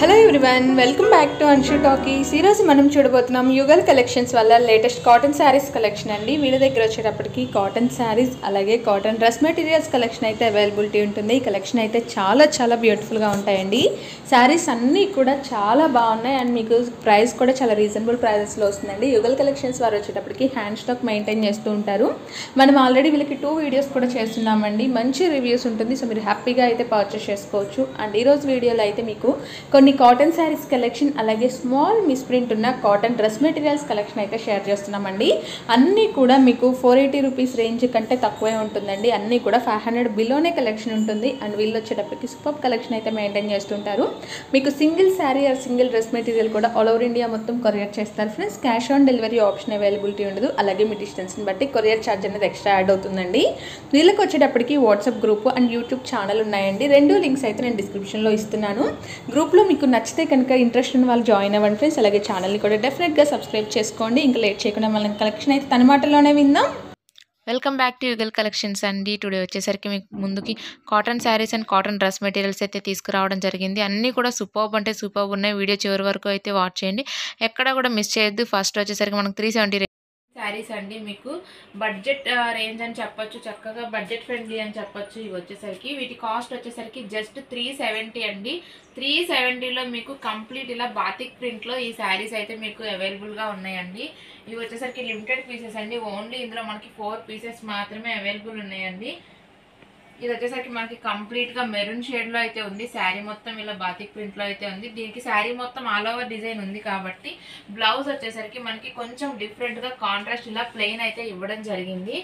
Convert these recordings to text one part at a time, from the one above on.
hello everyone welcome back to Anshu talkies ఈరోజు మనం చూడబోతున్నాం యుగల్ కలెక్షన్స్ వల్ల లేటెస్ట్ కాటన్ శారీస్ కలెక్షన్ అండి వీళ్ళ దగ్గర వచ్చేటప్పటికి కాటన్ శారీస్ అలాగే కాటన్ డ్రెస్ మెటీరియల్స్ కలెక్షన్ అయితే అవైలబిలిటీ ఉంటుంది ఈ కలెక్షన్ అయితే చాలా చాలా బ్యూటిఫుల్గా ఉంటాయండి శారీస్ అన్నీ కూడా చాలా బాగున్నాయి అండ్ మీకు ప్రైస్ కూడా చాలా రీజనబుల్ ప్రైజెస్లో వస్తుందండి యుగల్ కలెక్షన్స్ వారు వచ్చేటప్పటికి హ్యాండ్ స్టాక్ మెయింటైన్ చేస్తూ ఉంటారు మనం ఆల్రెడీ వీళ్ళకి టూ వీడియోస్ కూడా చేస్తున్నామండి మంచి రివ్యూస్ ఉంటుంది సో మీరు హ్యాపీగా అయితే పర్చేస్ చేసుకోవచ్చు అండ్ ఈరోజు వీడియోలో అయితే మీకు కొన్ని కాటన్ శారీస్ కలెక్షన్ అలాగే స్మాల్ మిస్ప్రింట్ ఉన్న కాటన్ డ్రెస్ మెటీరియల్స్ కలెక్షన్ అయితే షేర్ చేస్తున్నామండి అన్నీ కూడా మీకు ఫోర్ ఎయిటీ రూపీస్ రేంజ్ కంటే తక్కువే ఉంటుందండి అన్నీ కూడా ఫైవ్ హండ్రెడ్ బిలోనే కలెక్షన్ ఉంటుంది అండ్ వీళ్ళు వచ్చేటప్పటికి సూపర్ కలెక్షన్ అయితే మెయింటైన్ చేస్తుంటారు మీకు single sari or single dress material కూడా ఆల్ ఓవర్ ఇండియా మొత్తం కొరియర్ చేస్తారు friends cash on delivery option availability ఉండదు అలాగే మీ డిస్టెన్స్ని బట్టి కొరియర్ ఛార్జ్ అనేది ఎక్స్ట్రా యాడ్ అవుతుందండి వీళ్ళకి వచ్చేటప్పటికి WhatsApp group and YouTube channel ఉన్నాయండి రెండు లింక్స్ అయితే నేను డిస్క్రిప్షన్లో ఇస్తున్నాను గ్రూప్లో మీకు నచ్చితే కనుక ఇంట్రెస్ట్ ఉన్న వాళ్ళు జాయిన్ అవ్వండి ఫ్రెండ్స్ అలాగే ఛానల్ని కూడా డెఫినెట్గా సబ్స్క్రైబ్ చేసుకోండి ఇంకా లేట్ చేయకుండా మన కలెక్షన్ అయితే తన మాటలోనే విందాం welcome back to Yugal collections అండి టుడే వచ్చేసరికి మీకు ముందుకి cotton saris and cotton dress materials అయితే తీసుకురావడం జరిగింది అన్నీ కూడా సూపర్బ్ అంటే సూపర్బ్ ఉన్నాయి వీడియో చివరి వరకు అయితే వాచ్ చేయండి ఎక్కడ కూడా మిస్ చేయొద్దు ఫస్ట్ వచ్చేసరికి మనకు త్రీ సెవెంటీ శారీస్ అండి మీకు బడ్జెట్ రేంజ్ అని చెప్పొచ్చు చక్కగా బడ్జెట్ ఫ్రెండ్లీ అని చెప్పొచ్చు ఇవి వచ్చేసరికి వీటి కాస్ట్ వచ్చేసరికి జస్ట్ త్రీ సెవెంటీ అండి త్రీ సెవెంటీలో మీకు కంప్లీట్ ఇలా బాతిక్ ప్రింట్లో ఈ శారీస్ అయితే మీకు అవైలబుల్గా ఉన్నాయండి ఇవి వచ్చేసరికి లిమిటెడ్ పీసెస్ అండి ఓన్లీ ఇందులో మనకి ఫోర్ పీసెస్ మాత్రమే అవైలబుల్ ఉన్నాయండి ఇది వచ్చేసరికి మనకి కంప్లీట్ గా మెరూన్ షేడ్ లో అయితే ఉంది శారీ మొత్తం ఇలా బాతిక్ ప్రింట్ లో అయితే ఉంది దీనికి శారీ మొత్తం ఆల్ ఓవర్ డిజైన్ ఉంది కాబట్టి బ్లౌజ్ వచ్చేసరికి మనకి కొంచెం డిఫరెంట్ గా కాంట్రాస్ట్ ఇలా ప్లెయిన్ అయితే ఇవ్వడం జరిగింది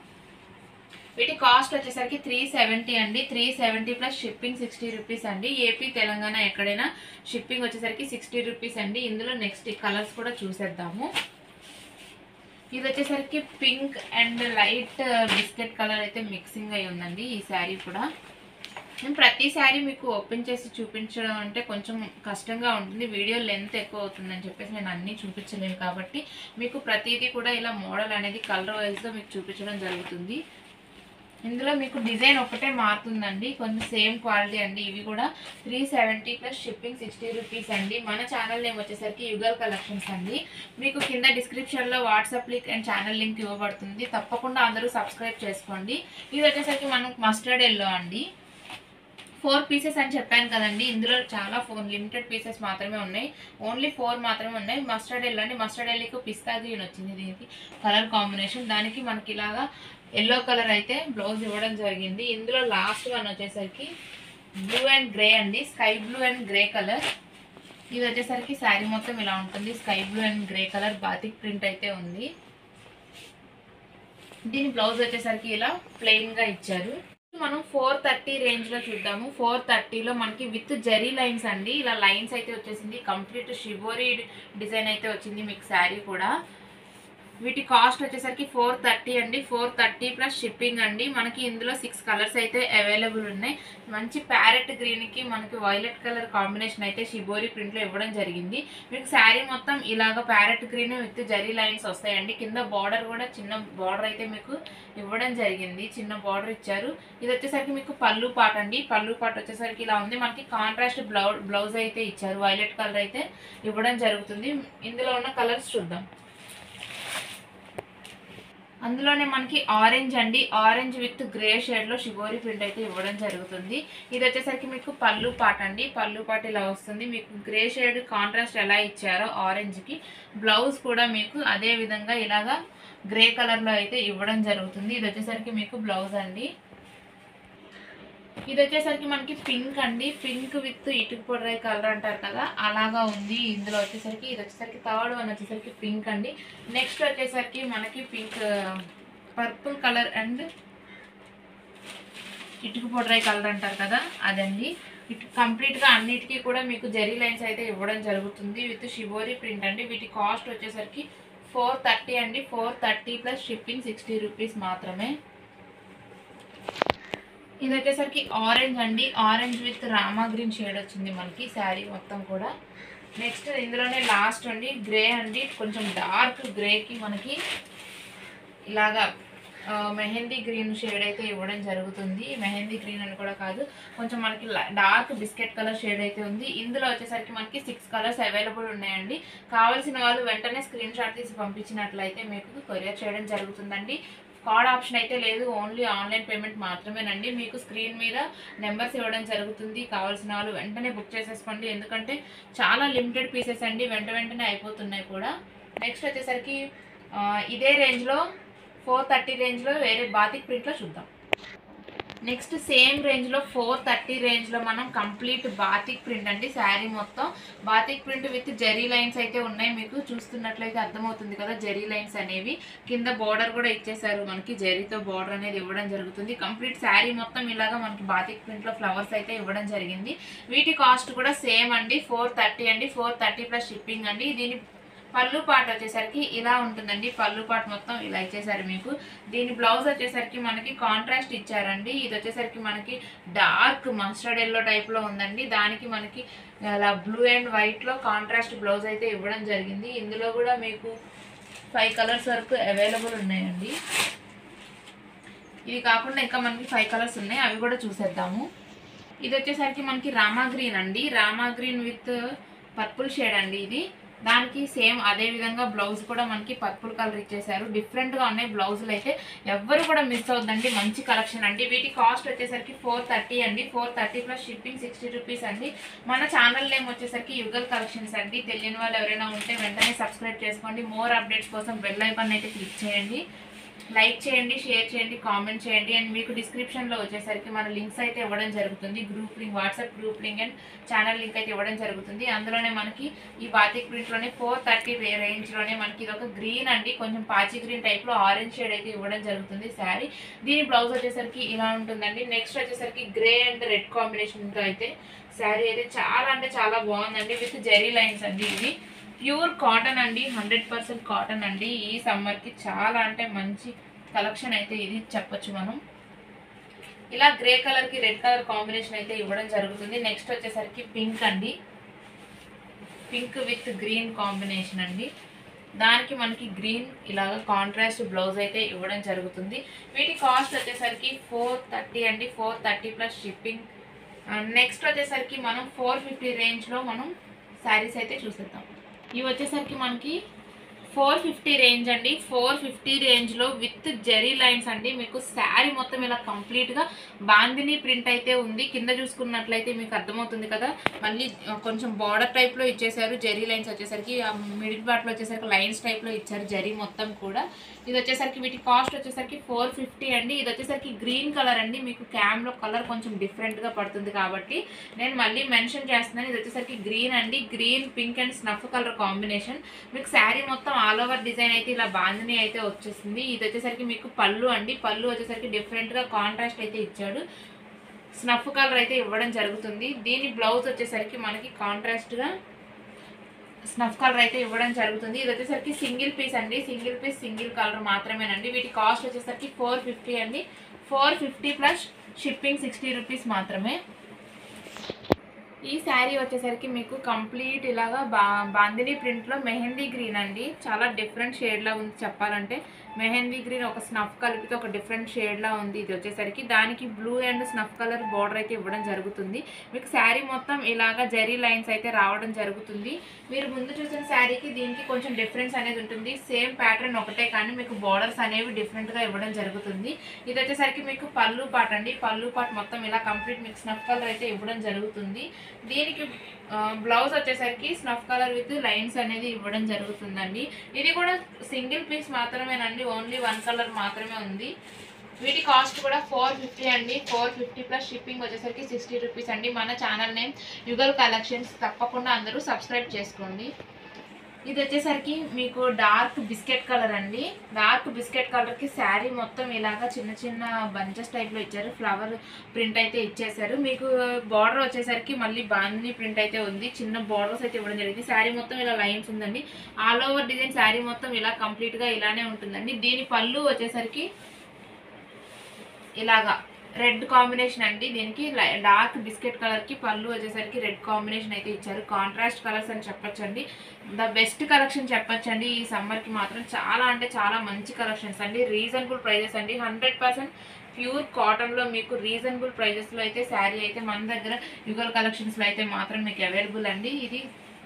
వీటి కాస్ట్ వచ్చేసరికి త్రీ సెవెంటీ అండి three seventy plus shipping sixty rupees అండి ఏపీ తెలంగాణ ఎక్కడైనా షిప్పింగ్ వచ్చేసరికి సిక్స్టీ రూపీస్ అండి ఇందులో నెక్స్ట్ కలర్స్ కూడా చూసేద్దాము ఇది వచ్చేసరికి pink and light biscuit colour అయితే మిక్సింగ్ అయి ఉందండి ఈ శారీ కూడా నేను ప్రతి శారీ మీకు ఓపెన్ చేసి చూపించడం అంటే కొంచెం కష్టంగా ఉంటుంది వీడియో లెంత్ ఎక్కువ అవుతుందని చెప్పేసి నేను అన్నీ చూపించలేను కాబట్టి మీకు ప్రతిదీ కూడా ఇలా మోడల్ అనేది కలర్ వైజ్గా మీకు చూపించడం జరుగుతుంది ఇందులో మీకు డిజైన్ ఒకటే మారుతుందండి కొంచెం సేమ్ క్వాలిటీ అండి ఇవి కూడా three seventy plus shipping sixty rupees అండి మన ఛానల్ నేమ్ వచ్చేసరికి యుగల్ కలెక్షన్స్ అండి మీకు కింద డిస్క్రిప్షన్లో WhatsApp link and channel link ఇవ్వబడుతుంది తప్పకుండా అందరూ సబ్స్క్రైబ్ చేసుకోండి ఇది వచ్చేసరికి మనకు మస్టర్డ్ ఎల్లో అండి ఫోర్ పీసెస్ అని చెప్పాను కదండి ఇందులో చాలా ఫోర్ లిమిటెడ్ పీసెస్ మాత్రమే ఉన్నాయి ఓన్లీ ఫోర్ మాత్రమే ఉన్నాయి మస్టర్డ్ ఎల్లో అండి మస్టర్డ్ ఎల్లోకి పిస్తా గ్రీన్ వచ్చింది దీనికి కలర్ కాంబినేషన్ దానికి మనకి ఇలాగా ఎల్లో కలర్ అయితే బ్లౌజ్ ఇవ్వడం జరిగింది ఇందులో లాస్ట్ వన్ వచ్చేసరికి బ్లూ అండ్ గ్రే అండి sky blue and grey colour ఇది వచ్చేసరికి శారీ మొత్తం ఇలా ఉంటుంది sky blue and grey colour batik print అయితే ఉంది దీని బ్లౌజ్ వచ్చేసరికి ఇలా ప్లెయిన్ గా ఇచ్చారు మనం ఫోర్ థర్టీ రేంజ్ లో చూద్దాము ఫోర్ థర్టీలో మనకి విత్ జెరీ లైన్స్ అండి ఇలా లైన్స్ అయితే వచ్చేసింది కంప్లీట్ షివోరీ డిజైన్ అయితే వచ్చింది మీకు శారీ కూడా వీటి కాస్ట్ వచ్చేసరికి ఫోర్ థర్టీ అండి ఫోర్ థర్టీ ప్లస్ షిప్పింగ్ అండి మనకి ఇందులో సిక్స్ కలర్స్ అయితే అవైలబుల్ ఉన్నాయి మంచి ప్యారెట్ గ్రీన్కి మనకి వైలెట్ కలర్ కాంబినేషన్ అయితే షిబోరి ప్రింట్లో ఇవ్వడం జరిగింది మీకు శారీ మొత్తం ఇలాగ parrot green with zari lines వస్తాయండి కింద బార్డర్ కూడా చిన్న బార్డర్ అయితే మీకు ఇవ్వడం జరిగింది చిన్న బార్డర్ ఇచ్చారు ఇది వచ్చేసరికి మీకు పళ్ళు పాట అండి పళ్ళు పాట వచ్చేసరికి ఇలా ఉంది మనకి కాంట్రాస్ట్ బ్లౌ బ్లౌజ్ అయితే ఇచ్చారు వైలెట్ కలర్ అయితే ఇవ్వడం జరుగుతుంది ఇందులో ఉన్న కలర్స్ చూద్దాం అందులోనే మనకి ఆరెంజ్ అండి ఆరెంజ్ విత్ గ్రే షేడ్ లో షిబోరి ప్రింట్ అయితే ఇవ్వడం జరుగుతుంది ఇది వచ్చేసరికి మీకు పళ్ళు పాట అండి పళ్ళు పాట ఇలా వస్తుంది మీకు గ్రే షేడ్ కాంట్రాస్ట్ ఎలా ఇచ్చారో ఆరెంజ్ కి బ్లౌజ్ కూడా మీకు అదే విధంగా ఇలాగా గ్రే కలర్ లో అయితే ఇవ్వడం జరుగుతుంది ఇది వచ్చేసరికి మీకు బ్లౌజ్ అండి ఇది వచ్చేసరికి మనకి పింక్ అండి పింక్ విత్ ఇటుకు పొడరాయి కలర్ అంటారు కదా అలాగా ఉంది ఇందులో వచ్చేసరికి ఇది వచ్చేసరికి థర్డ్ వన్ వచ్చేసరికి పింక్ అండి నెక్స్ట్ వచ్చేసరికి మనకి పింక్ పర్పుల్ కలర్ అండ్ ఇటుకు పొడరాయి కలర్ అంటారు కదా అదండి ఇటు కంప్లీట్గా అన్నిటికీ కూడా మీకు జెరీ లైన్స్ అయితే ఇవ్వడం జరుగుతుంది విత్ షిబోరి ప్రింట్ అండి వీటి కాస్ట్ వచ్చేసరికి ఫోర్ థర్టీ అండి four thirty plus shipping sixty rupees మాత్రమే ఇది వచ్చేసరికి ఆరెంజ్ అండి orange with Rama green shade వచ్చింది మనకి శారీ మొత్తం కూడా నెక్స్ట్ ఇందులోనే లాస్ట్ అండి గ్రే అండి కొంచెం డార్క్ గ్రేకి మనకి ఇలాగా ఆ, మెహందీ గ్రీన్ షేడ్ అయితే ఇవ్వడం జరుగుతుంది మెహందీ గ్రీన్ అని కూడా కాదు కొంచెం మనకి డార్క్ బిస్కెట్ కలర్ షేడ్ అయితే ఉంది ఇందులో వచ్చేసరికి మనకి సిక్స్ కలర్స్ అవైలబుల్ ఉన్నాయండి కావాల్సిన వాళ్ళు వెంటనే స్క్రీన్ షాట్ తీసి పంపించినట్లయితే మీకు కొరియర్ చేయడం జరుగుతుందండి కార్డ్ ఆప్షన్ అయితే లేదు ఓన్లీ ఆన్లైన్ పేమెంట్ మాత్రమేనండి మీకు స్క్రీన్ మీద నెంబర్స్ ఇవ్వడం జరుగుతుంది కావాల్సిన వాళ్ళు వెంటనే బుక్ చేసేసుకోండి ఎందుకంటే చాలా లిమిటెడ్ పీసెస్ అండి వెంట వెంటనే అయిపోతున్నాయి కూడా నెక్స్ట్ వచ్చేసరికి ఆ, ఇదే రేంజ్లో ఫోర్ థర్టీ రేంజ్లో వేరే బాతిక్ ప్రింట్లో చూద్దాం నెక్స్ట్ సేమ్ రేంజ్లో ఫోర్ థర్టీ రేంజ్లో మనం కంప్లీట్ బాతిక్ ప్రింట్ అండి శారీ మొత్తం batik print with zari lines అయితే ఉన్నాయి మీకు చూస్తున్నట్లయితే అర్థమవుతుంది కదా జెరీ లైన్స్ అనేవి కింద బార్డర్ కూడా ఇచ్చేసారు మనకి జెరీతో బార్డర్ అనేది ఇవ్వడం జరుగుతుంది కంప్లీట్ శారీ మొత్తం ఇలాగా మనకి బాతిక్ ప్రింట్లో ఫ్లవర్స్ అయితే ఇవ్వడం జరిగింది వీటి కాస్ట్ కూడా సేమ్ అండి ఫోర్ థర్టీ అండి ఫోర్ థర్టీ ప్లస్ షిప్పింగ్ అండి దీని పళ్ళు పాట వచ్చేసరికి ఇలా ఉంటుందండి పళ్ళు పాట మొత్తం ఇలా ఇచ్చేసారు మీకు దీని బ్లౌజ్ వచ్చేసరికి మనకి కాంట్రాస్ట్ ఇచ్చారండి ఇది వచ్చేసరికి మనకి డార్క్ మస్టర్డ్ ఎల్లో టైప్లో ఉందండి దానికి మనకి అలా బ్లూ అండ్ వైట్లో కాంట్రాస్ట్ బ్లౌజ్ అయితే ఇవ్వడం జరిగింది ఇందులో కూడా మీకు ఫైవ్ కలర్స్ వరకు అవైలబుల్ ఉన్నాయండి ఇవి కాకుండా ఇంకా మనకి ఫైవ్ కలర్స్ ఉన్నాయి అవి కూడా చూసేద్దాము ఇది వచ్చేసరికి మనకి రామా గ్రీన్ అండి Rama green with purple shade అండి ఇది దానికి సేమ్ అదే విధంగా బ్లౌజ్ కూడా మనకి పర్పుల్ కలర్ ఇచ్చేసారు డిఫరెంట్ గా ఉన్నాయి బ్లౌజులు అయితే ఎవ్వరు కూడా మిస్ అవుతుందండి మంచి కలెక్షన్ అండి వీటి కాస్ట్ వచ్చేసరికి ఫోర్ థర్టీ అండి four thirty plus shipping sixty rupees అండి మన ఛానల్ నేమ్ వచ్చేసరికి యుగల్ కలెక్షన్స్ అండి తెలియని వాళ్ళు ఎవరైనా ఉంటే వెంటనే సబ్స్క్రైబ్ చేసుకోండి మోర్ అప్డేట్స్ కోసం బెల్ ఐకాన్ అయితే క్లిక్ చేయండి లైక్ చేయండి షేర్ చేయండి కామెంట్ చేయండి అండ్ మీకు డిస్క్రిప్షన్లో వచ్చేసరికి మన లింక్స్ అయితే ఇవ్వడం జరుగుతుంది group link WhatsApp group link and channel link అయితే ఇవ్వడం జరుగుతుంది అందులోనే మనకి ఈ బాతిక్ ప్రింట్లోనే ఫోర్ థర్టీ రేంజ్లోనే మనకి ఇది ఒక గ్రీన్ అండి కొంచెం పాచి గ్రీన్ టైప్లో ఆరెంజ్ షేడ్ అయితే ఇవ్వడం జరుగుతుంది శారీ దీని బ్లౌజ్ వచ్చేసరికి ఇలా ఉంటుందండి నెక్స్ట్ వచ్చేసరికి గ్రే అండ్ రెడ్ కాంబినేషన్తో అయితే శారీ అయితే చాలా అంటే చాలా బాగుందండి విత్ జెరీ లైన్స్ అండి ఇవి ప్యూర్ కాటన్ అండి హండ్రెడ్ పర్సెంట్ కాటన్ అండి ఈ సమ్మర్కి చాలా అంటే మంచి కలెక్షన్ అయితే ఇది చెప్పొచ్చు మనం ఇలా గ్రే కలర్కి రెడ్ కలర్ కాంబినేషన్ అయితే ఇవ్వడం జరుగుతుంది నెక్స్ట్ వచ్చేసరికి పింక్ అండి పింక్ విత్ గ్రీన్ కాంబినేషన్ అండి దానికి మనకి గ్రీన్ ఇలాగ కాంట్రాస్ట్ బ్లౌజ్ అయితే ఇవ్వడం జరుగుతుంది వీటి కాస్ట్ వచ్చేసరికి ఫోర్ థర్టీ అండి four thirty plus shipping next వచ్చేసరికి మనం ఫోర్ ఫిఫ్టీ రేంజ్లో మనం శారీస్ అయితే చూసేద్దాం ఇవి వచ్చేసరికి మనకి ఫోర్ ఫిఫ్టీ రేంజ్ అండి ఫోర్ ఫిఫ్టీ రేంజ్లో విత్ జెరీ లైన్స్ అండి మీకు శారీ మొత్తం ఇలా కంప్లీట్గా బాందిని ప్రింట్ అయితే ఉంది కింద చూసుకున్నట్లయితే మీకు అర్థమవుతుంది కదా మళ్ళీ ఆ, కొంచెం బార్డర్ టైప్లో ఇచ్చేసారు జెరీ లైన్స్ వచ్చేసరికి ఆ మిడిల్ పార్ట్లో వచ్చేసరికి లైన్స్ టైప్లో ఇచ్చారు జెరీ మొత్తం కూడా ఇది వచ్చేసరికి వీటి కాస్ట్ వచ్చేసరికి ఫోర్ ఫిఫ్టీ అండి ఇది వచ్చేసరికి గ్రీన్ కలర్ అండి మీకు క్యామ్లో కలర్ కొంచెం డిఫరెంట్గా పడుతుంది కాబట్టి నేను మళ్ళీ మెన్షన్ చేస్తున్నాను ఇది వచ్చేసరికి గ్రీన్ అండి green pink and snuff colour combination మీకు శారీ మొత్తం ఆల్ ఓవర్ డిజైన్ అయితే ఇలా బాందిని అయితే వచ్చేసింది ఇది వచ్చేసరికి మీకు పళ్ళు అండి పళ్ళు వచ్చేసరికి డిఫరెంట్గా కాంట్రాస్ట్ అయితే ఇచ్చాడు స్నఫ్ కలర్ అయితే ఇవ్వడం జరుగుతుంది దీని బ్లౌజ్ వచ్చేసరికి మనకి కాంట్రాస్ట్గా స్నఫ్ కలర్ అయితే ఇవ్వడం జరుగుతుంది ఇది వచ్చేసరికి సింగిల్ పీస్ అండి సింగిల్ పీస్ సింగిల్ కలర్ మాత్రమేనండి వీటి కాస్ట్ వచ్చేసరికి ఫోర్ ఫిఫ్టీ అండి four fifty plus shipping sixty rupees మాత్రమే ఈ శారీ వచ్చేసరికి మీకు కంప్లీట్ ఇలాగా బా బాందిని ప్రింట్లో మెహందీ గ్రీన్ అండి చాలా డిఫరెంట్ షేడ్లా ఉంది చెప్పాలంటే మెహందీ గ్రీన్ ఒక స్నఫ్ కలిపితే ఒక డిఫరెంట్ షేడ్లా ఉంది ఇది వచ్చేసరికి దానికి blue and snuff colour border అయితే ఇవ్వడం జరుగుతుంది మీకు శారీ మొత్తం ఇలాగా జరీ లైన్స్ అయితే రావడం జరుగుతుంది మీరు ముందు చూసిన శారీకి దీనికి కొంచెం డిఫరెన్స్ అనేది ఉంటుంది సేమ్ ప్యాటర్న్ ఒకటే కానీ మీకు బార్డర్స్ అనేవి డిఫరెంట్గా ఇవ్వడం జరుగుతుంది ఇది వచ్చేసరికి మీకు పళ్ళు పాట అండి పళ్ళు పాట మొత్తం ఇలా కంప్లీట్ మీకు స్నఫ్ కలర్ అయితే ఇవ్వడం జరుగుతుంది దీనికి బ్లౌజ్ వచ్చేసరికి స్నఫ్ కలర్ విత్ లైన్స్ అనేది ఇవ్వడం జరుగుతుందండి ఇది కూడా సింగిల్ పీస్ మాత్రమేనండి ఓన్లీ వన్ కలర్ మాత్రమే ఉంది వీటి కాస్ట్ కూడా ఫోర్ ఫిఫ్టీ అండి ఫోర్ ఫిఫ్టీ ప్లస్ షిప్పింగ్ వచ్చేసరికి సిక్స్టీ రూపీస్ అండి మన ఛానల్ నేమ్ యుగల్ కలెక్షన్స్ తప్పకుండా అందరూ సబ్స్క్రైబ్ చేసుకోండి ఇది వచ్చేసరికి మీకు డార్క్ బిస్కెట్ కలర్ అండి డార్క్ బిస్కెట్ కలర్కి శారీ మొత్తం ఇలాగా చిన్న చిన్న బంచెస్ టైప్లో ఇచ్చారు ఫ్లవర్ ప్రింట్ అయితే ఇచ్చేసారు మీకు బార్డర్ వచ్చేసరికి మళ్ళీ బాందిని ప్రింట్ అయితే ఉంది చిన్న బార్డర్స్ అయితే ఇవ్వడం జరిగింది శారీ మొత్తం ఇలా లైన్స్ ఉందండి ఆల్ ఓవర్ డిజైన్ శారీ మొత్తం ఇలా కంప్లీట్గా ఇలానే ఉంటుందండి దీని పళ్ళు వచ్చేసరికి ఇలాగా రెడ్ కాంబినేషన్ అండి దీనికి లై- డార్క్ బిస్కెట్ కలర్ కి పళ్ళు వచ్చేసరికి రెడ్ కాంబినేషన్ అయితే ఇచ్చారు కాంట్రాస్ట్ కలర్స్ అని చెప్పొచ్చండి ద బెస్ట్ కలెక్షన్ చెప్పొచ్చండి ఈ సమ్మర్ కి మాత్రం చాలా అంటే చాలా మంచి కలెక్షన్స్ అండి రీజనబుల్ ప్రైజెస్ అండి హండ్రెడ్ పర్సెంట్ ప్యూర్ కాటన్ లో మీకు రీజనబుల్ ప్రైజెస్ లో అయితే శారీ అయితే మన దగ్గర యుగల్ కలెక్షన్స్ లో అయితే మాత్రం మీకు అవైలబుల్ అండి ఇది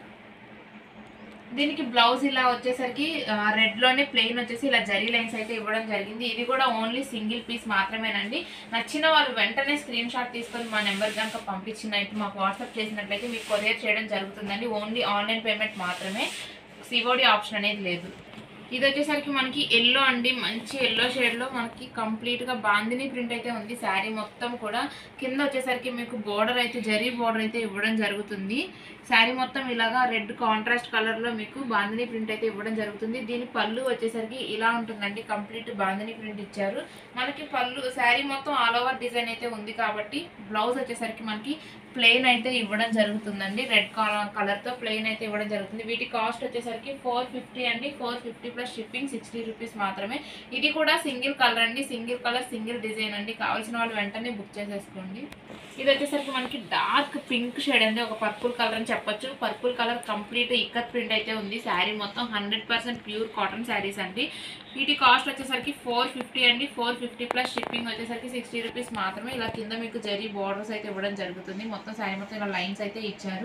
దీనికి బ్లౌజ్ ఇలా వచ్చేసరికి రెడ్ లోనే ప్లెయిన్ వచ్చేసి ఇలా జరీ లైన్స్ అయితే ఇవ్వడం జరిగింది ఇది కూడా ఓన్లీ సింగిల్ పీస్ మాత్రమేనండి నచ్చిన వాళ్ళు వెంటనే స్క్రీన్ షాట్ తీసుకొని మా నెంబర్ కనుక పంపించినట్టు మాకు వాట్సాప్ చేసినట్లయితే మీకు కొరియర్ చేయడం జరుగుతుందండి ఓన్లీ ఆన్లైన్ పేమెంట్ మాత్రమే సివోడి ఆప్షన్ అనేది లేదు ఇది వచ్చేసరికి మనకి ఎల్లో అండి మంచి ఎల్లో షేడ్లో మనకి కంప్లీట్గా బాందిని ప్రింట్ అయితే ఉంది శారీ మొత్తం కూడా కింద వచ్చేసరికి మీకు బోర్డర్ అయితే జరీ బోర్డర్ అయితే ఇవ్వడం జరుగుతుంది శారీ మొత్తం ఇలాగా రెడ్ కాంట్రాస్ట్ కలర్లో మీకు బాందిని ప్రింట్ అయితే ఇవ్వడం జరుగుతుంది దీని పళ్ళు వచ్చేసరికి ఇలా ఉంటుందండి కంప్లీట్ బాందిని ప్రింట్ ఇచ్చారు మనకి పళ్ళు శారీ మొత్తం ఆల్ ఓవర్ డిజైన్ అయితే ఉంది కాబట్టి బ్లౌజ్ వచ్చేసరికి మనకి ప్లెయిన్ అయితే ఇవ్వడం జరుగుతుందండి రెడ్ కలర్ తో ప్లెయిన్ అయితే ఇవ్వడం జరుగుతుంది వీటి కాస్ట్ వచ్చేసరికి ఫోర్ ఫిఫ్టీ అండి four fifty plus shipping sixty rupees మాత్రమే ఇది కూడా సింగిల్ కలర్ అండి సింగిల్ కలర్ సింగిల్ డిజైన్ అండి కావాల్సిన వాళ్ళు వెంటనే బుక్ చేసేసుకోండి ఇది వచ్చేసరికి మనకి డార్క్ పింక్ షేడ్ అండి ఒక పర్పుల్ కలర్ అని చెప్పొచ్చు purple colour complete ikat print అయితే ఉంది శారీ మొత్తం hundred percent pure cotton saris అండి వీటి కాస్ట్ వచ్చేసరికి ఫోర్ ఫిఫ్టీ అండి ఫోర్ ఫిఫ్టీ ప్లస్ షిప్పింగ్ వచ్చేసరికి సిక్స్టీ రూపీస్ మాత్రమే ఇలా కింద మీకు జరీ బార్డర్స్ అయితే ఇవ్వడం జరుగుతుంది మొత్తం శారీ మొత్తం ఇలా లైన్స్ అయితే ఇచ్చారు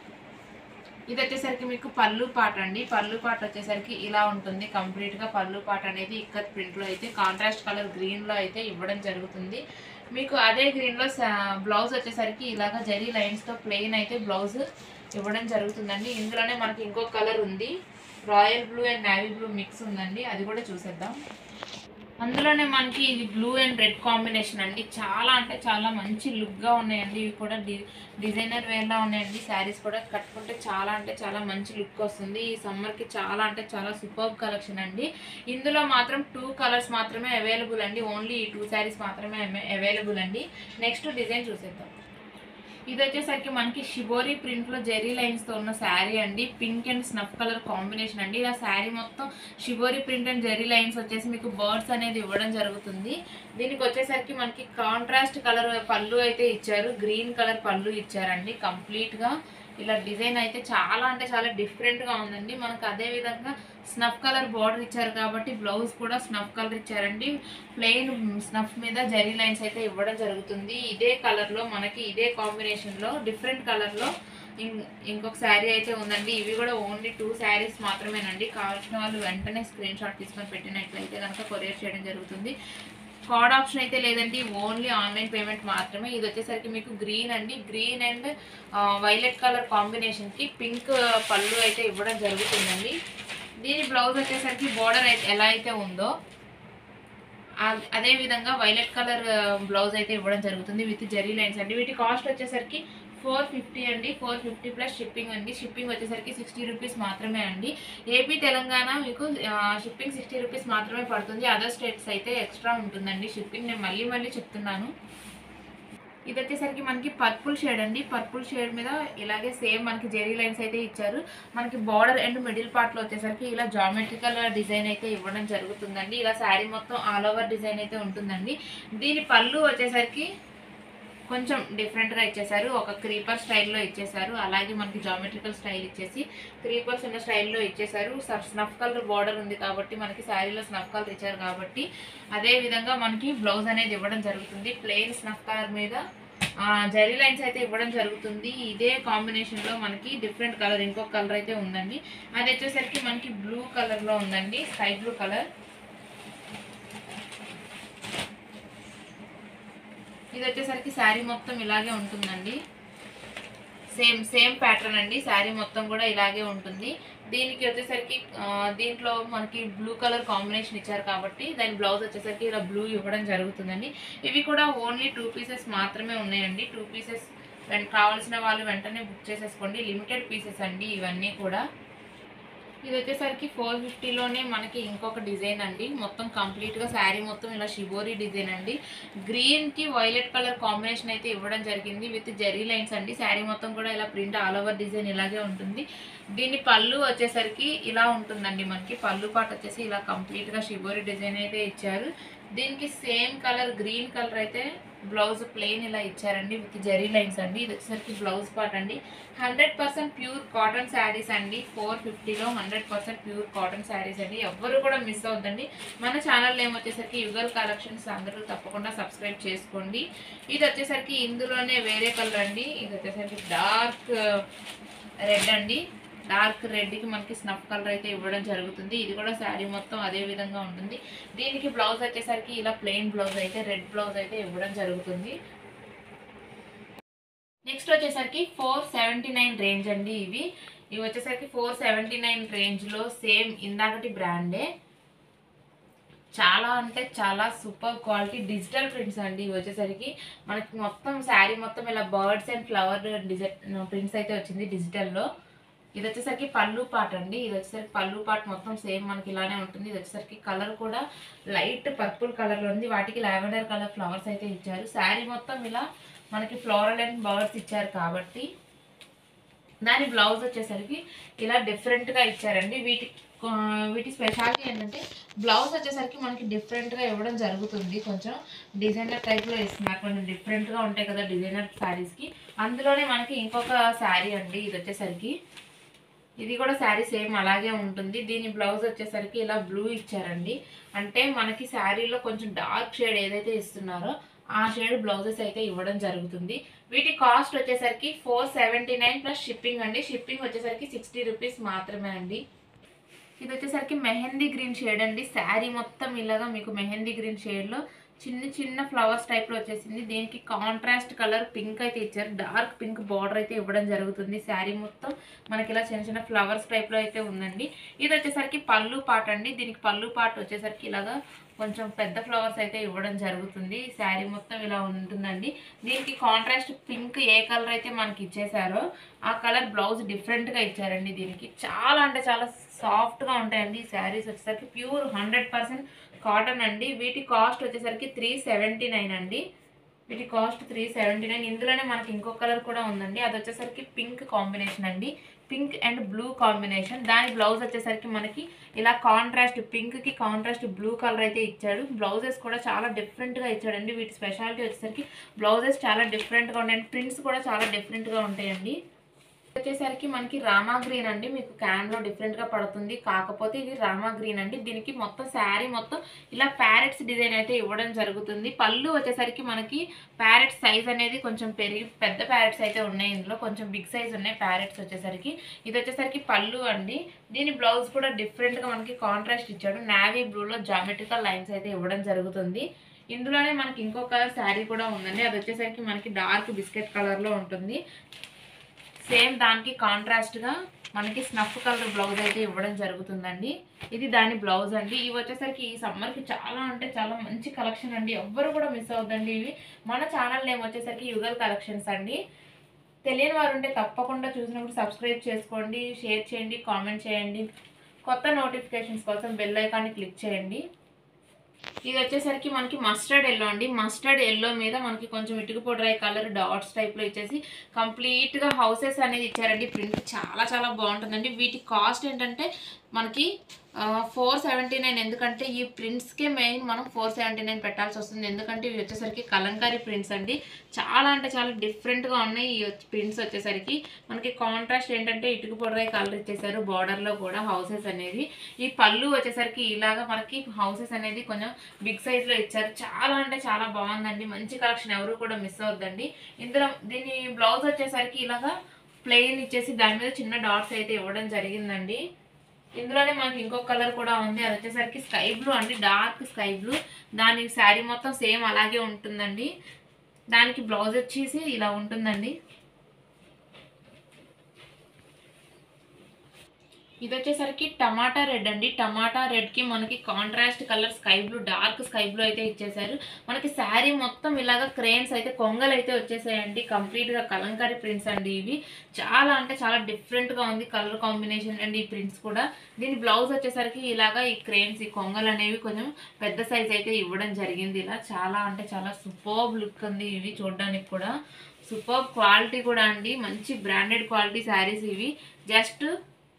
ఇది వచ్చేసరికి మీకు పళ్ళు పాట అండి పళ్ళు పాట వచ్చేసరికి ఇలా ఉంటుంది కంప్లీట్ గా పళ్ళు పాట అనేది ఇక్కత్ ప్రింట్ లో అయితే కాంట్రాస్ట్ కలర్ గ్రీన్ లో అయితే ఇవ్వడం జరుగుతుంది మీకు అదే గ్రీన్ లో బ్లౌజ్ వచ్చేసరికి ఇలాగ జరీ లైన్స్ తో ప్లెయిన్ అయితే బ్లౌజ్ ఇవ్వడం జరుగుతుందండి ఇందులోనే మనకి ఇంకో కలర్ ఉంది royal blue and navy blue mix ఉందండి అది కూడా చూసేద్దాం అందులోనే మనకి ఇది బ్లూ అండ్ రెడ్ కాంబినేషన్ అండి చాలా అంటే చాలా మంచి లుక్గా ఉన్నాయండి ఇవి కూడా డి డిజైనర్ వేర్లా ఉన్నాయండి శారీస్ కూడా కట్టుకుంటే చాలా అంటే చాలా మంచి లుక్ వస్తుంది ఈ సమ్మర్కి చాలా అంటే చాలా సూపర్ కలెక్షన్ అండి ఇందులో మాత్రం టూ కలర్స్ మాత్రమే అవైలబుల్ అండి ఓన్లీ ఈ టూ శారీస్ మాత్రమే అవైలబుల్ అండి నెక్స్ట్ డిజైన్ చూసేద్దాం ఇది వచ్చేసరికి మనకి షిబోరి ప్రింట్ లో జెరీ లైన్స్ తో ఉన్న శారీ అండి pink and snuff colour combination అండి ఇలా శారీ మొత్తం shibori print and zari lines వచ్చేసి మీకు బర్డ్స్ అనేది ఇవ్వడం జరుగుతుంది దీనికి వచ్చేసరికి మనకి కాంట్రాస్ట్ కలర్ పళ్ళు అయితే ఇచ్చారు గ్రీన్ కలర్ పళ్ళు ఇచ్చారండి కంప్లీట్ గా ఇలా డిజైన్ అయితే చాలా అంటే చాలా డిఫరెంట్ గా ఉందండి మనకు అదే విధంగా స్నఫ్ కలర్ బార్డర్ ఇచ్చారు కాబట్టి బ్లౌజ్ కూడా స్నఫ్ కలర్ ఇచ్చారండి ప్లెయిన్ స్నఫ్ మీద జరీ లైన్స్ అయితే ఇవ్వడం జరుగుతుంది ఇదే కలర్ లో మనకి ఇదే కాంబినేషన్ లో డిఫరెంట్ కలర్ లో ఇం- ఇంకొక శారీ అయితే ఉందండి ఇవి కూడా ఓన్లీ టూ శారీస్ మాత్రమేనండి కావాల్సిన వాళ్ళు వెంటనే స్క్రీన్ షాట్ తీసుకొని పెట్టినట్లయితే కనుక కొరియర్ చేయడం జరుగుతుంది కార్డ్ ఆప్షన్ అయితే లేదండి ఓన్లీ ఆన్లైన్ పేమెంట్ మాత్రమే ఇది వచ్చేసరికి మీకు గ్రీన్ అండి green and violet colour combination కి పింక్ పళ్ళు అయితే ఇవ్వడం జరుగుతుందండి దీని బ్లౌజ్ వచ్చేసరికి బోర్డర్ అయితే ఎలా అయితే ఉందో ఆ- అదే విధంగా వైలెట్ కలర్ బ్లౌజ్ అయితే ఇవ్వడం జరుగుతుంది విత్ జెరీ లైన్స్ అండి వీటి కాస్ట్ వచ్చేసరికి ఫోర్ ఫిఫ్టీ అండి ఫోర్ ఫిఫ్టీ ప్లస్ షిప్పింగ్ అండి షిప్పింగ్ వచ్చేసరికి సిక్స్టీ రూపీస్ మాత్రమే అండి ఏపీ తెలంగాణ మీకు షిప్పింగ్ సిక్స్టీ రూపీస్ మాత్రమే పడుతుంది అదర్ స్టేట్స్ అయితే ఎక్స్ట్రా ఉంటుందండి షిప్పింగ్ నేను మళ్ళీ మళ్ళీ చెప్తున్నాను ఇది వచ్చేసరికి మనకి పర్పుల్ షేడ్ అండి పర్పుల్ షేడ్ మీద ఇలాగే సేమ్ మనకి జెరీ లైన్స్ అయితే ఇచ్చారు మనకి బార్డర్ అండ్ మిడిల్ పార్ట్ లో వచ్చేసరికి ఇలా జామెట్రికల్ డిజైన్ అయితే ఇవ్వడం జరుగుతుందండి ఇలా శారీ మొత్తం ఆల్ ఓవర్ డిజైన్ అయితే ఉంటుందండి దీని పళ్ళు వచ్చేసరికి కొంచెం డిఫరెంట్ గా ఇచ్చేసారు ఒక క్రీపర్ స్టైల్లో ఇచ్చేసారు అలాగే మనకి జామెట్రికల్ స్టైల్ ఇచ్చేసి క్రీపర్స్ ఉన్న స్టైల్లో ఇచ్చేసారు స్నఫ్ కలర్ బార్డర్ ఉంది కాబట్టి మనకి శారీలో స్నఫ్ కలర్ ఇచ్చారు కాబట్టి అదే విధంగా మనకి బ్లౌజ్ అనేది ఇవ్వడం జరుగుతుంది ప్లెయిన్ స్నఫ్ కలర్ మీద ఆ, జరీ లైన్స్ అయితే ఇవ్వడం జరుగుతుంది ఇదే కాంబినేషన్ లో మనకి డిఫరెంట్ కలర్ ఇంకొక కలర్ అయితే ఉందండి అది వచ్చేసరికి మనకి బ్లూ కలర్ లో ఉందండి స్కై బ్లూ కలర్ ఇది వచ్చేసరికి శారీ మొత్తం ఇలాగే ఉంటుందండి సేమ్ సేమ్ ప్యాటర్న్ అండి శారీ మొత్తం కూడా ఇలాగే ఉంటుంది దీనికి వచ్చేసరికి ఆ, దీంట్లో మనకి బ్లూ కలర్ కాంబినేషన్ ఇచ్చారు కాబట్టి దాని బ్లౌజ్ వచ్చేసరికి ఇలా బ్లూ ఇవ్వడం జరుగుతుందండి ఇవి కూడా ఓన్లీ టూ పీసెస్ మాత్రమే ఉన్నాయండి టూ పీసెస్ కావాల్సిన వాళ్ళు వెంటనే బుక్ చేసేసుకోండి లిమిటెడ్ పీసెస్ అండి ఇవన్నీ కూడా ఇది వచ్చేసరికి ఫోర్ ఫిఫ్టీలోనే మనకి ఇంకొక డిజైన్ అండి మొత్తం కంప్లీట్గా శారీ మొత్తం ఇలా షిబోరి డిజైన్ అండి గ్రీన్కి వైలెట్ కలర్ కాంబినేషన్ అయితే ఇవ్వడం జరిగింది విత్ జెరీ లైన్స్ అండి శారీ మొత్తం కూడా ఇలా ప్రింట్ ఆల్ ఓవర్ డిజైన్ ఇలాగే ఉంటుంది దీని పళ్ళు వచ్చేసరికి ఇలా ఉంటుందండి మనకి పళ్ళు పాట వచ్చేసి ఇలా కంప్లీట్గా షిబోరి డిజైన్ అయితే ఇచ్చారు దీనికి సేమ్ కలర్ గ్రీన్ కలర్ అయితే బ్లౌజ్ ప్లెయిన్ ఇలా ఇచ్చారండి విత్ జెరీ లైన్స్ అండి ఇది వచ్చేసరికి బ్లౌజ్ పార్ట్ అండి hundred percent pure cotton saris అండి ఫోర్ ఫిఫ్టీలో hundred percent pure cotton saris అండి ఎవ్వరు కూడా మిస్ అవుతుందండి మన ఛానల్ ఏం వచ్చేసరికి యుగల్ కలెక్షన్స్ అందరూ తప్పకుండా సబ్స్క్రైబ్ చేసుకోండి ఇది వచ్చేసరికి ఇందులోనే వేరే కలర్ అండి ఇది వచ్చేసరికి డార్క్ రెడ్ అండి డార్క్ రెడ్కి మనకి స్నఫ్ కలర్ అయితే ఇవ్వడం జరుగుతుంది ఇది కూడా శారీ మొత్తం అదే విధంగా ఉంటుంది దీనికి బ్లౌజ్ వచ్చేసరికి ఇలా ప్లెయిన్ బ్లౌజ్ అయితే రెడ్ బ్లౌజ్ అయితే ఇవ్వడం జరుగుతుంది నెక్స్ట్ వచ్చేసరికి ఫోర్ సెవెంటీ నైన్ రేంజ్ అండి ఇవి ఇవి వచ్చేసరికి ఫోర్ సెవెంటీ నైన్ రేంజ్లో సేమ్ ఇందాకటి బ్రాండే చాలా అంటే చాలా సూపర్ క్వాలిటీ డిజిటల్ ప్రింట్స్ అండి ఇవి వచ్చేసరికి మనకి మొత్తం శారీ మొత్తం ఇలా birds and flower design prints అయితే వచ్చింది డిజిటల్లో ఇది వచ్చేసరికి పళ్ళు పాట అండి ఇది వచ్చేసరికి పళ్ళు పాట మొత్తం సేమ్ మనకి ఇలానే ఉంటుంది ఇది వచ్చేసరికి కలర్ కూడా లైట్ పర్పుల్ కలర్లో ఉంది వాటికి లావెండర్ కలర్ ఫ్లవర్స్ అయితే ఇచ్చారు శారీ మొత్తం ఇలా మనకి ఫ్లోరల్ అండ్ బర్డ్స్ ఇచ్చారు కాబట్టి దాని బ్లౌజ్ వచ్చేసరికి ఇలా డిఫరెంట్గా ఇచ్చారండి వీటి ఆ, వీటి స్పెషాలిటీ ఏంటంటే బ్లౌజ్ వచ్చేసరికి మనకి డిఫరెంట్గా ఇవ్వడం జరుగుతుంది కొంచెం డిజైనర్ టైప్లో ఇస్తున్నారు కొంచెం డిఫరెంట్గా ఉంటాయి కదా డిజైనర్ శారీస్కి అందులోనే మనకి ఇంకొక శారీ అండి ఇది వచ్చేసరికి ఇది కూడా శారీ సేమ్ అలాగే ఉంటుంది దీని బ్లౌజ్ వచ్చేసరికి ఇలా బ్లూ ఇచ్చారండి అంటే మనకి శారీలో కొంచెం డార్క్ షేడ్ ఏదైతే ఇస్తున్నారో ఆ షేడ్ బ్లౌజెస్ అయితే ఇవ్వడం జరుగుతుంది వీటి కాస్ట్ వచ్చేసరికి four seventy nine plus shipping అండి షిప్పింగ్ వచ్చేసరికి సిక్స్టీ రూపీస్ మాత్రమే అండి ఇది వచ్చేసరికి మెహందీ గ్రీన్ షేడ్ అండి శారీ మొత్తం ఇలాగా మీకు మెహందీ గ్రీన్ షేడ్లో చిన్న చిన్న ఫ్లవర్స్ టైప్లో వచ్చేసింది దీనికి కాంట్రాస్ట్ కలర్ పింక్ అయితే ఇచ్చారు డార్క్ పింక్ బార్డర్ అయితే ఇవ్వడం జరుగుతుంది శారీ మొత్తం మనకి ఇలా చిన్న చిన్న ఫ్లవర్స్ టైప్లో అయితే ఉందండి ఇది వచ్చేసరికి పళ్ళు పాట అండి దీనికి పళ్ళు పాట వచ్చేసరికి ఇలాగా కొంచెం పెద్ద ఫ్లవర్స్ అయితే ఇవ్వడం జరుగుతుంది శారీ మొత్తం ఇలా ఉంటుందండి దీనికి కాంట్రాస్ట్ పింక్ ఏ కలర్ అయితే మనకి ఇచ్చేసారో ఆ కలర్ బ్లౌజ్ డిఫరెంట్గా ఇచ్చారండి దీనికి చాలా అంటే చాలా సాఫ్ట్గా ఉంటాయండి ఈ శారీస్ వచ్చేసరికి ప్యూర్ హండ్రెడ్ పర్సెంట్ కాటన్ అండి వీటి కాస్ట్ వచ్చేసరికి త్రీ సెవెంటీ నైన్ అండి వీటి కాస్ట్ త్రీ సెవెంటీ నైన్ ఇందులోనే మనకి ఇంకో కలర్ కూడా ఉందండి అది వచ్చేసరికి పింక్ కాంబినేషన్ అండి పింక్ అండ్ బ్లూ కాంబినేషన్ దాని బ్లౌజ్ వచ్చేసరికి మనకి ఇలా కాంట్రాస్ట్ పింక్కి కాంట్రాస్ట్ బ్లూ కలర్ అయితే ఇచ్చాడు బ్లౌజెస్ కూడా చాలా డిఫరెంట్గా ఇచ్చాడండి వీటి స్పెషాలిటీ వచ్చేసరికి బ్లౌజెస్ చాలా డిఫరెంట్గా ఉంటాయండి ప్రింట్స్ కూడా చాలా డిఫరెంట్గా ఉంటాయండి వచ్చేసరికి మనకి రామా గ్రీన్ అండి మీకు క్యాన్లో డిఫరెంట్గా పడుతుంది కాకపోతే ఇది రామా గ్రీన్ అండి దీనికి మొత్తం శారీ మొత్తం ఇలా ప్యారెట్స్ డిజైన్ అయితే ఇవ్వడం జరుగుతుంది పళ్ళు వచ్చేసరికి మనకి ప్యారెట్ సైజ్ అనేది కొంచెం పెరిగి పెద్ద ప్యారెట్స్ అయితే ఉన్నాయి ఇందులో కొంచెం బిగ్ సైజ్ ఉన్నాయి ప్యారెట్స్ వచ్చేసరికి ఇది వచ్చేసరికి పళ్ళు అండి దీని బ్లౌజ్ కూడా డిఫరెంట్గా మనకి కాంట్రాస్ట్ ఇచ్చాడు నావీ బ్లూలో జామెట్రికల్ లైన్స్ అయితే ఇవ్వడం జరుగుతుంది ఇందులోనే మనకి ఇంకొక శారీ కూడా ఉందండి అది వచ్చేసరికి మనకి డార్క్ బిస్కెట్ కలర్లో ఉంటుంది సేమ్ దానికి కాంట్రాస్ట్గా మనకి స్నఫ్ కలర్ బ్లౌజ్ అయితే ఇవ్వడం జరుగుతుందండి ఇది దాని బ్లౌజ్ అండి ఇవి వచ్చేసరికి ఈ సమ్మర్కి చాలా అంటే చాలా మంచి కలెక్షన్ అండి ఎవ్వరు కూడా మిస్ అవుతుందండి ఇవి మన ఛానల్ నేమ్ వచ్చేసరికి యుగల్ కలెక్షన్స్ అండి తెలియని వారు ఉంటే తప్పకుండా చూసినప్పుడు సబ్స్క్రైబ్ చేసుకోండి షేర్ చేయండి కామెంట్ చేయండి కొత్త నోటిఫికేషన్స్ కోసం బెల్ ఐకాన్ని క్లిక్ చేయండి ఇది వచ్చేసరికి మనకి మస్టర్డ్ ఎల్లో అండి మస్టర్డ్ ఎల్లో మీద మనకి కొంచెం ఇటుకు పొడరాయి కలర్ డాట్స్ టైప్లో ఇచ్చేసి కంప్లీట్గా హౌసెస్ అనేది ఇచ్చారండి ప్రింట్ చాలా చాలా బాగుంటుందండి వీటి కాస్ట్ ఏంటంటే మనకి ఫోర్ సెవెంటీ నైన్ ఎందుకంటే ఈ ప్రింట్స్కే మెయిన్ మనం ఫోర్ సెవెంటీ నైన్ పెట్టాల్సి వస్తుంది ఎందుకంటే ఇవి వచ్చేసరికి కలంకారీ ప్రింట్స్ అండి చాలా అంటే చాలా డిఫరెంట్గా ఉన్నాయి ఈ ప్రింట్స్ వచ్చేసరికి మనకి కాంట్రాస్ట్ ఏంటంటే ఇటుకు పొడరాయి కలర్ ఇచ్చేసారు బార్డర్లో కూడా హౌసెస్ అనేది ఈ పళ్ళు వచ్చేసరికి ఇలాగా మనకి హౌసెస్ అనేది కొంచెం బిగ్ సైజ్లో ఇచ్చారు చాలా అంటే చాలా బాగుందండి మంచి కలెక్షన్ ఎవరు కూడా మిస్ అవద్దండి ఇందులో దీని బ్లౌజ్ వచ్చేసరికి ఇలాగా ప్లెయిన్ ఇచ్చేసి దాని మీద చిన్న డాట్స్ అయితే ఇవ్వడం జరిగిందండి ఇందులోనే మనకి ఇంకొక కలర్ కూడా ఉంది అది వచ్చేసరికి స్కై బ్లూ అండి డార్క్ స్కై బ్లూ దాని శారీ మొత్తం సేమ్ అలాగే ఉంటుందండి దానికి బ్లౌజ్ వచ్చేసి ఇలా ఉంటుందండి ఇది వచ్చేసరికి టమాటా రెడ్ అండి టమాటా రెడ్కి మనకి contrast colour sky blue dark sky blue అయితే ఇచ్చేసారు మనకి శారీ మొత్తం ఇలాగ క్రేన్స్ అయితే కొంగలు అయితే వచ్చేసాయండి కంప్లీట్గా కలంకారీ ప్రింట్స్ అండి ఇవి చాలా అంటే చాలా డిఫరెంట్గా ఉంది కలర్ కాంబినేషన్ అండి ఈ ప్రింట్స్ కూడా దీని బ్లౌజ్ వచ్చేసరికి ఇలాగా ఈ క్రేన్స్ ఈ కొంగలు అనేవి కొంచెం పెద్ద సైజ్ అయితే ఇవ్వడం జరిగింది ఇలా చాలా అంటే చాలా సూపర్బ్ లుక్ ఉంది ఇవి చూడడానికి కూడా సూపర్ క్వాలిటీ కూడా అండి మంచి బ్రాండెడ్ క్వాలిటీ శారీస్ ఇవి జస్ట్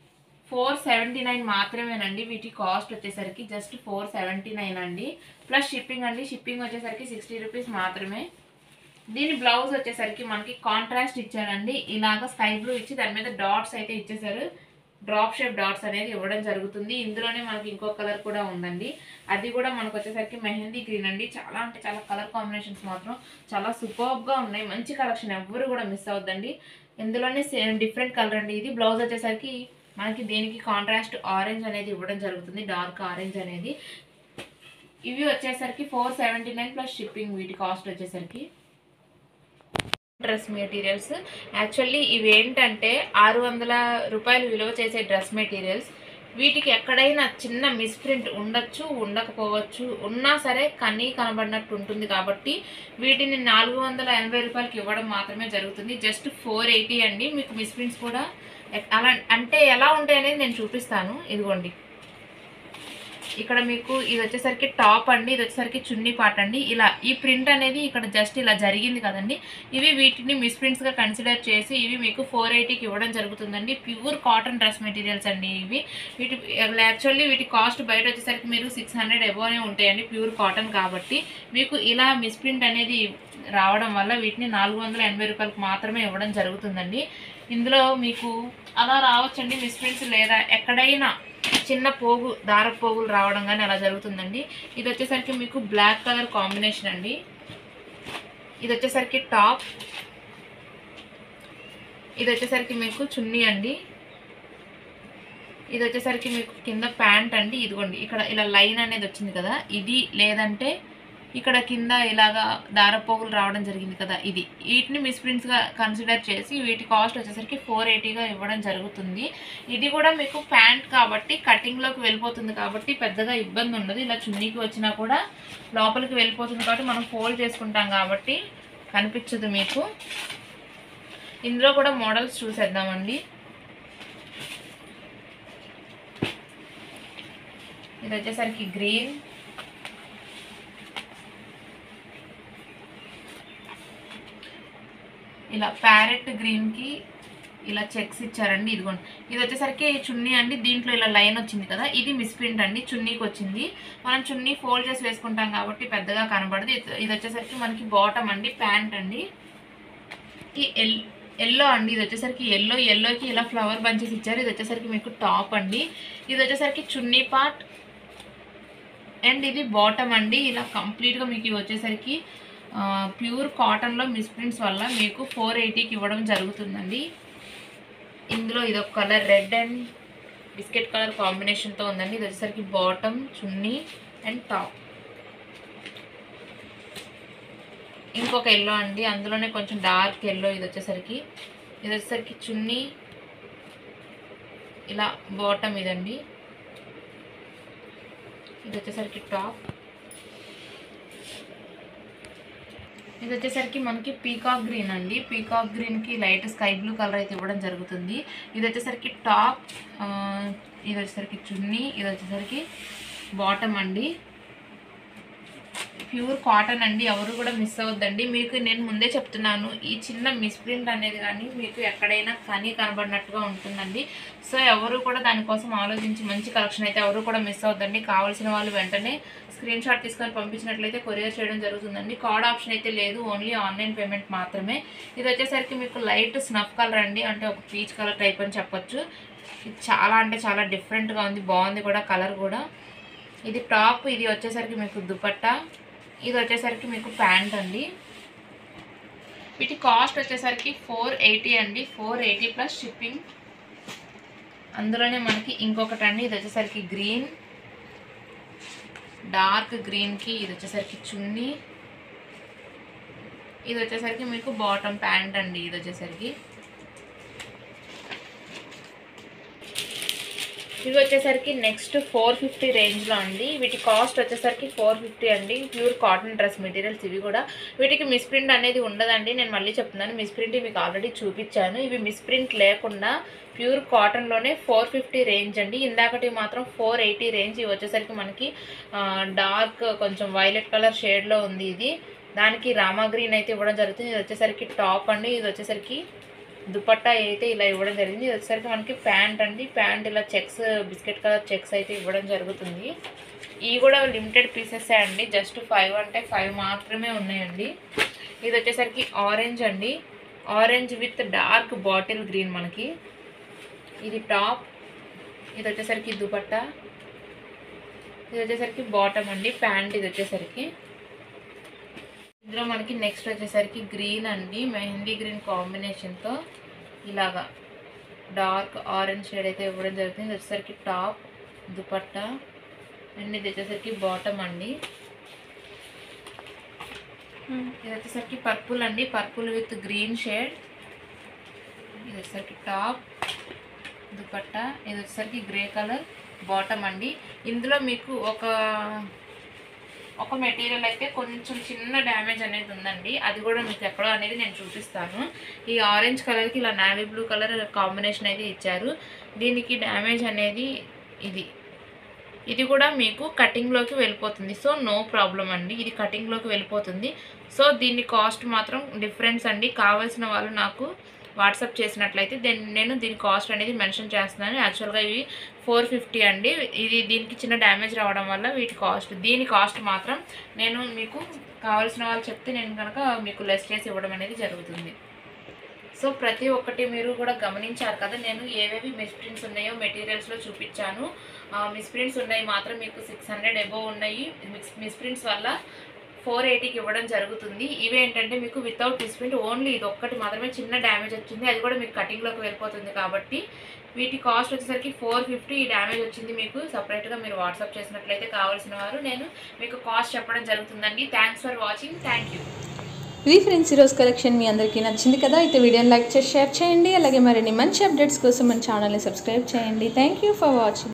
ఫోర్ సెవెంటీ నైన్ మాత్రమేనండి వీటి కాస్ట్ వచ్చేసరికి జస్ట్ ఫోర్ సెవెంటీ నైన్ అండి ప్లస్ షిప్పింగ్ అండి షిప్పింగ్ వచ్చేసరికి సిక్స్టీ రూపీస్ మాత్రమే దీని బ్లౌజ్ వచ్చేసరికి మనకి కాంట్రాస్ట్ ఇచ్చారండి ఇలాగ స్కై బ్లూ ఇచ్చి దాని మీద డాట్స్ అయితే ఇచ్చేసారు డ్రాప్ షేప్ డాట్స్ అనేది ఇవ్వడం జరుగుతుంది ఇందులోనే మనకి ఇంకో కలర్ కూడా ఉందండి అది కూడా మనకు వచ్చేసరికి మెహందీ గ్రీన్ అండి చాలా అంటే చాలా కలర్ కాంబినేషన్స్ మాత్రం చాలా సూపర్గా ఉన్నాయి మంచి కలెక్షన్ ఎవ్వరు కూడా మిస్ అవ్వద్దండి ఇందులోనే సేమ్ డిఫరెంట్ కలర్ అండి ఇది బ్లౌజ్ వచ్చేసరికి మనకి దీనికి కాంట్రాస్ట్ ఆరెంజ్ అనేది ఇవ్వడం జరుగుతుంది డార్క్ ఆరెంజ్ అనేది ఇవి వచ్చేసరికి four seventy nine plus shipping వీటి కాస్ట్ వచ్చేసరికి డ్రెస్ మెటీరియల్స్ యాక్చువల్లీ ఇవి ఏంటంటే ఆరు వందల రూపాయలు విలువ చేసే డ్రెస్ మెటీరియల్స్ వీటికి ఎక్కడైనా చిన్న మిస్ప్రింట్ ఉండొచ్చు ఉండకపోవచ్చు ఉన్నా సరే కనీ కనబడినట్టు ఉంటుంది కాబట్టి వీటిని నాలుగు వందల ఎనభై రూపాయలకి ఇవ్వడం మాత్రమే జరుగుతుంది జస్ట్ ఫోర్ ఎయిటీ అండి మీకు మిస్ప్రింట్స్ కూడా ఎక్- అలా అంటే ఎలా ఉంటాయి అనేది నేను చూపిస్తాను ఇదిగోండి ఇక్కడ మీకు ఇది వచ్చేసరికి టాప్ అండి ఇది వచ్చేసరికి చున్నీ పాట అండి ఇలా ఈ ప్రింట్ అనేది ఇక్కడ జస్ట్ ఇలా జరిగింది కదండి ఇవి వీటిని మిస్ప్రింట్స్ గా కన్సిడర్ చేసి ఇవి మీకు ఫోర్ ఎయిటీకి ఇవ్వడం జరుగుతుందండి ప్యూర్ కాటన్ డ్రెస్ మెటీరియల్స్ అండి ఇవి వీటి యాక్చువల్లీ వీటి కాస్ట్ బయట వచ్చేసరికి మీరు సిక్స్ హండ్రెడ్ ఎబోనే ఉంటాయండి ప్యూర్ కాటన్ కాబట్టి మీకు ఇలా మిస్ప్రింట్ అనేది రావడం వల్ల వీటిని నాలుగు వందల ఎనభై రూపాయలకు మాత్రమే ఇవ్వడం జరుగుతుందండి ఇందులో మీకు అలా రావచ్చండి మిస్ప్రింట్స్ లేదా ఎక్కడైనా చిన్న పోగు దార పోగులు రావడం కానీ అలా జరుగుతుందండి ఇది వచ్చేసరికి మీకు బ్లాక్ కలర్ కాంబినేషన్ అండి ఇది వచ్చేసరికి టాప్ ఇది వచ్చేసరికి మీకు చున్నీ అండి ఇది వచ్చేసరికి మీకు కింద ప్యాంట్ అండి ఇదిగోండి ఇక్కడ ఇలా లైన్ అనేది వచ్చింది కదా ఇది లేదంటే ఇక్కడ కింద ఇలాగా దారపోగులు రావడం జరిగింది కదా ఇది వీటిని మిస్ప్రింట్స్గా కన్సిడర్ చేసి వీటి కాస్ట్ వచ్చేసరికి ఫోర్ ఎయిటీగా ఇవ్వడం జరుగుతుంది ఇది కూడా మీకు ప్యాంట్ కాబట్టి కటింగ్లోకి వెళ్ళిపోతుంది కాబట్టి పెద్దగా ఇబ్బంది ఉండదు ఇలా చున్నీకి వచ్చినా కూడా లోపలికి వెళ్ళిపోతుంది కాబట్టి మనం ఫోల్డ్ చేసుకుంటాం కాబట్టి కనిపించదు మీకు ఇందులో కూడా మోడల్స్ చూసేద్దామండి ఇది వచ్చేసరికి గ్రీన్ ఇలా ప్యారెట్ గ్రీన్కి ఇలా చెక్స్ ఇచ్చారండి ఇదిగోండి ఇది వచ్చేసరికి చున్నీ అండి దీంట్లో ఇలా లైన్ వచ్చింది కదా ఇది మిస్ప్రింట్ అండి చున్నీకి వచ్చింది మనం చున్నీ ఫోల్డ్ చేసి వేసుకుంటాం కాబట్టి పెద్దగా కనబడదు ఇది ఇది వచ్చేసరికి మనకి బాటమ్ అండి ప్యాంట్ అండి ఈ ఎల్ ఎల్లో అండి ఇది వచ్చేసరికి ఎల్లో ఎల్లోకి ఇలా ఫ్లవర్ బంచెస్ ఇచ్చారు ఇది వచ్చేసరికి మీకు టాప్ అండి ఇది వచ్చేసరికి చున్నీ పార్ట్ అండ్ ఇది బాటమ్ అండి ఇలా కంప్లీట్గా మీకు ఇవి వచ్చేసరికి ప్యూర్ కాటన్లో మిస్ప్రింట్స్ వల్ల మీకు ఫోర్ ఎయిటీకి ఇవ్వడం జరుగుతుందండి ఇందులో ఇది ఒక colour red and biscuit colour కాంబినేషన్తో ఉందండి ఇది వచ్చేసరికి బాటమ్ చున్నీ అండ్ టాప్ ఇంకొక ఎల్లో అండి అందులోనే కొంచెం డార్క్ ఎల్లో ఇది వచ్చేసరికి ఇది వచ్చేసరికి చున్నీ ఇలా బాటమ్ ఇదండి ఇది వచ్చేసరికి టాప్ ఇది వచ్చేసరికి మనకి పీకాక్ గ్రీన్ అండి పీకాక్ గ్రీన్కి లైట్ స్కై బ్లూ కలర్ అయితే ఇవ్వడం జరుగుతుంది ఇది వచ్చేసరికి టాప్ ఆ, ఇది వచ్చేసరికి చున్నీ ఇది వచ్చేసరికి బాటమ్ అండి ప్యూర్ కాటన్ అండి ఎవరు కూడా మిస్ అవ్వద్దండి మీకు నేను ముందే చెప్తున్నాను ఈ చిన్న మిస్ప్రింట్ అనేది కానీ మీకు ఎక్కడైనా కనీ కనబడినట్టుగా ఉంటుందండి సో ఎవరు కూడా దానికోసం ఆలోచించి మంచి కలెక్షన్ అయితే ఎవరు కూడా మిస్ అవ్వద్దండి కావాల్సిన వాళ్ళు వెంటనే స్క్రీన్ షాట్ తీసుకొని పంపించినట్లయితే కొరియర్ చేయడం జరుగుతుందండి కార్డ్ ఆప్షన్ అయితే లేదు ఓన్లీ ఆన్లైన్ పేమెంట్ మాత్రమే ఇది వచ్చేసరికి మీకు లైట్ స్నఫ్ కలర్ అండి అంటే ఒక పీచ్ కలర్ టైప్ అని చెప్పొచ్చు ఇది చాలా అంటే చాలా డిఫరెంట్గా ఉంది బాగుంది కూడా కలర్ కూడా ఇది టాప్ ఇది వచ్చేసరికి మీకు దుపట్టా ఇది వచ్చేసరికి మీకు ప్యాంట్ అండి వీటి కాస్ట్ వచ్చేసరికి ఫోర్ ఎయిటీ అండి ఫోర్ ఎయిటీ ప్లస్ షిప్పింగ్ అందులోనే మనకి ఇంకొకటి అండి ఇది వచ్చేసరికి గ్రీన్ డార్క్ గ్రీన్కి ఇది వచ్చేసరికి చున్నీ ఇది వచ్చేసరికి మీకు బాటమ్ ప్యాంట్ అండి ఇది వచ్చేసరికి ఇవి వచ్చేసరికి నెక్స్ట్ ఫోర్ ఫిఫ్టీ రేంజ్లో అండి వీటి కాస్ట్ వచ్చేసరికి ఫోర్ ఫిఫ్టీ అండి ప్యూర్ కాటన్ డ్రెస్ మెటీరియల్స్ ఇవి కూడా వీటికి మిస్ప్రింట్ అనేది ఉండదండి నేను మళ్ళీ చెప్తున్నాను మిస్ప్రింట్ మీకు ఆల్రెడీ చూపించాను ఇవి మిస్ప్రింట్ లేకుండా ప్యూర్ కాటన్లోనే ఫోర్ ఫిఫ్టీ రేంజ్ అండి ఇందాకటి మాత్రం ఫోర్ ఎయిటీ రేంజ్ ఇవి వచ్చేసరికి మనకి డార్క్ కొంచెం వైలెట్ కలర్ షేడ్లో ఉంది ఇది దానికి రామా గ్రీన్ అయితే ఇవ్వడం జరుగుతుంది ఇది వచ్చేసరికి టాప్ అండి ఇది వచ్చేసరికి దుపట్టా అయితే ఇలా ఇవ్వడం జరిగింది ఇది వచ్చేసరికి మనకి ప్యాంట్ అండి ప్యాంట్ ఇలా చెక్స్ బిస్కెట్ కలర్ చెక్స్ అయితే ఇవ్వడం జరుగుతుంది ఇవి కూడా లిమిటెడ్ పీసెస్ అండి జస్ట్ ఫైవ్ అంటే ఫైవ్ మాత్రమే ఉన్నాయండి ఇది వచ్చేసరికి ఆరెంజ్ అండి orange with dark bottle green మనకి ఇది టాప్ ఇది వచ్చేసరికి దుపట్టా ఇది వచ్చేసరికి బాటమ్ అండి ప్యాంట్ ఇది వచ్చేసరికి ఇందులో మనకి నెక్స్ట్ వచ్చేసరికి గ్రీన్ అండి మెహందీ గ్రీన్ కాంబినేషన్తో ఇలాగా డార్క్ ఆరెంజ్ షేడ్ అయితే ఇవ్వడం జరుగుతుంది ఇది వచ్చేసరికి టాప్ దుపట్టా అండ్ ఇది వచ్చేసరికి బాటమ్ అండి ఇది వచ్చేసరికి పర్పుల్ అండి పర్పుల్ విత్ గ్రీన్ షేడ్ ఇది వచ్చేసరికి టాప్ దుపట్టా ఇది వచ్చేసరికి గ్రే కలర్ బాటమ్ అండి ఇందులో మీకు ఒక ఒక మెటీరియల్ అయితే కొంచెం చిన్న డ్యామేజ్ అనేది ఉందండి అది కూడా మీకు ఎక్కడో అనేది నేను చూపిస్తాను ఈ ఆరెంజ్ కలర్కి ఇలా నావీ బ్లూ కలర్ కాంబినేషన్ అయితే ఇచ్చారు దీనికి డ్యామేజ్ అనేది ఇది ఇది కూడా మీకు కటింగ్లోకి వెళ్ళిపోతుంది సో నో ప్రాబ్లం అండి ఇది కటింగ్లోకి వెళ్ళిపోతుంది సో దీని కాస్ట్ మాత్రం డిఫరెన్స్ అండి కావాల్సిన వాళ్ళు నాకు వాట్సాప్ చేసినట్లయితే దెన్ నేను దీని కాస్ట్ అనేది మెన్షన్ చేస్తున్నాను యాక్చువల్గా ఇవి ఫోర్ ఫిఫ్టీ అండి ఇది దీనికి చిన్న డ్యామేజ్ రావడం వల్ల వీటి కాస్ట్ దీని కాస్ట్ మాత్రం నేను మీకు కావాల్సిన వాళ్ళు చెప్తే నేను కనుక మీకు లెస్ చేసి ఇవ్వడం అనేది జరుగుతుంది సో ప్రతి ఒక్కటి మీరు కూడా గమనించారు కదా నేను ఏవేవి మిస్ప్రింట్స్ ఉన్నాయో మెటీరియల్స్లో చూపించాను మిస్ప్రింట్స్ ఉన్నాయి మాత్రం మీకు సిక్స్ హండ్రెడ్ ఎబోవ్ ఉన్నాయి మిస్ మిస్ప్రింట్స్ వల్ల ఫోర్ ఎయిటీకి ఇవ్వడం జరుగుతుంది ఇవేంటంటే మీకు వితౌట్ మిస్ప్రింట్ ఓన్లీ ఇది ఒక్కటి మాత్రమే చిన్న డ్యామేజ్ వచ్చింది అది కూడా మీకు కటింగ్లోకి వెళ్ళిపోతుంది కాబట్టి వీటి కాస్ట్ వచ్చేసరికి ఫోర్ ఫిఫ్టీ ఈ డ్యామేజ్ వచ్చింది మీకు సపరేట్గా మీరు వాట్సాప్ చేసినట్లయితే కావాల్సిన వారు నేను మీకు కాస్ట్ చెప్పడం జరుగుతుందండి thanks for watching thank you ఇది ఫ్రెండ్స్ ఈరోజు కలెక్షన్ మీ అందరికీ నచ్చింది కదా అయితే వీడియోని లైక్ చేసి షేర్ చేయండి అలాగే మరిన్ని మంచి అప్డేట్స్ కోసం మన ఛానల్ని సబ్స్క్రైబ్ చేయండి థ్యాంక్ యూ ఫర్ వాచింగ్